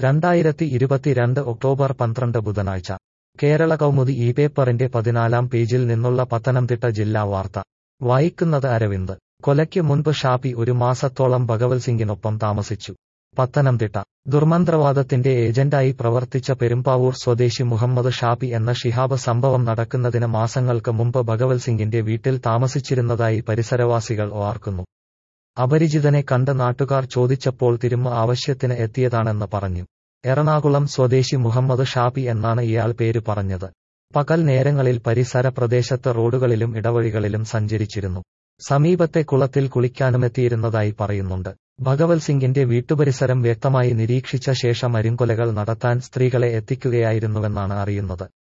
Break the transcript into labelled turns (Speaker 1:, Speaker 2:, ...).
Speaker 1: രണ്ടായിരത്തി ഇരുപത്തിരണ്ട് ഒക്ടോബർ പന്ത്രണ്ട് ബുധനാഴ്ച കേരള കൗമുദി ഈ പേപ്പറിന്റെ പതിനാലാം പേജിൽ നിന്നുള്ള പത്തനംതിട്ട ജില്ലാ വാർത്ത വായിക്കുന്നത് അരവിന്ദ് കൊലയ്ക്ക് മുൻപ് ഷാപ്പി ഒരു മാസത്തോളം ഭഗവത് സിംഗിനൊപ്പം താമസിച്ചു പത്തനംതിട്ട ദുർമന്ത്രവാദത്തിന്റെ ഏജന്റായി പ്രവർത്തിച്ച പെരുമ്പാവൂർ സ്വദേശി മുഹമ്മദ് ഷാപ്പി എന്ന ഷിഹാബ് സംഭവം നടക്കുന്നതിന് മാസങ്ങൾക്ക് മുമ്പ് ഭഗവത് സിംഗിന്റെ വീട്ടിൽ താമസിച്ചിരുന്നതായി പരിസരവാസികൾ ഓർക്കുന്നു അപരിചിതനെ കണ്ട് നാട്ടുകാർ ചോദിച്ചപ്പോൾ തിരുമ്മ ആവശ്യത്തിന് എത്തിയതാണെന്ന് പറഞ്ഞു എറണാകുളം സ്വദേശി മുഹമ്മദ് ഷാപ്പി എന്നാണ് ഇയാൾ പേര് പറഞ്ഞത് പകൽ നേരങ്ങളിൽ പരിസര പ്രദേശത്ത് റോഡുകളിലും ഇടവഴികളിലും സഞ്ചരിച്ചിരുന്നു സമീപത്തെ കുളത്തിൽ കുളിക്കാനുമെത്തിയിരുന്നതായി പറയുന്നുണ്ട് ഭഗവത് സിംഗിന്റെ വീട്ടുപരിസരം വ്യക്തമായി നിരീക്ഷിച്ച ശേഷം അരിങ്കൊലകൾ നടത്താൻ സ്ത്രീകളെ എത്തിക്കുകയായിരുന്നുവെന്നാണ് അറിയുന്നത്